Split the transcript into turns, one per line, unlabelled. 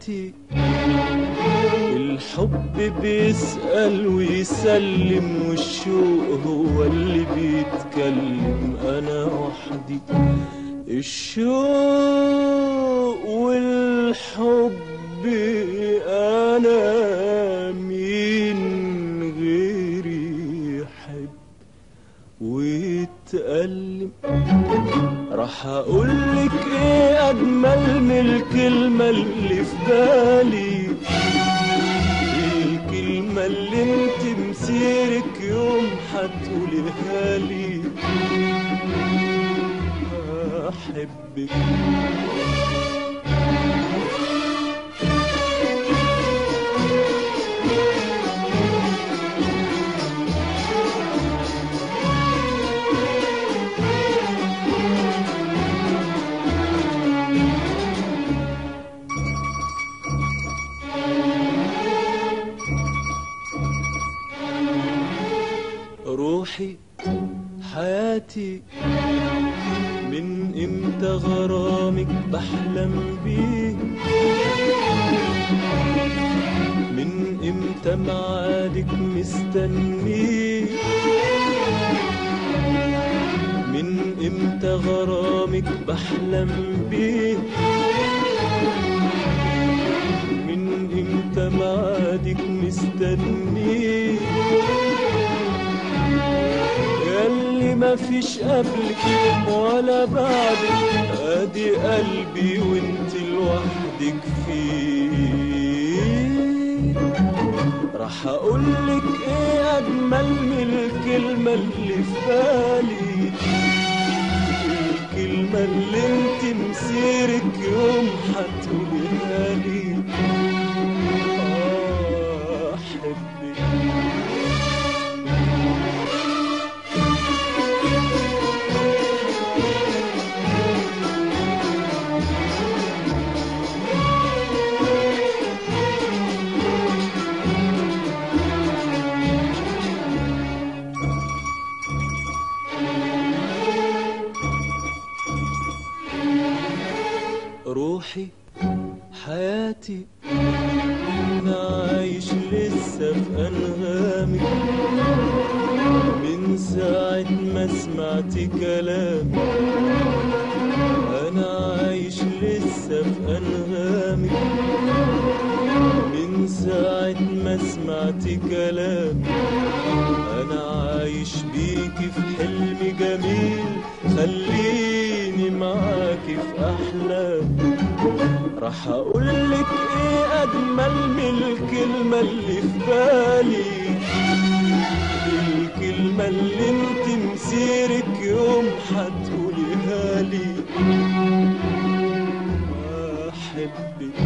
حياتي الحب بيسأل ويسلم والشوق هو اللي بيتكلم أنا وحدي الشوق والحب أنا مين غيري يحب ويتألم راح أقولك إيه أجمل من الكلمة اللي في بالي الكلمة اللي انت مسيرك يوم هتقوليها لي أحبك روحي حياتي من امتى غرامك بحلم بيه من امتى معادك مستنيه من امتى غرامك بحلم بيه من امتى معادك مستنيه ياللي ما فيش قبلك ولا بعدك ادي قلبي وانت لوحدك فيه راح اقولك ايه اجمل من الكلمة اللي في بالي الكلمة اللي انت مسيرك يوم هتقوليها لي آه، احبك روحي حياتي انا عايش لسه في انغامك من ساعة ما سمعت كلامك انا عايش لسه في انغامك من ساعة ما سمعت كلامك انا عايش بيكي في حلم جميل خليني معاكي في احلامك راح اقولك ايه اجمل من الكلمة اللي في بالي الكلمة اللي انت مسيرك يوم هتقوليها لي احبك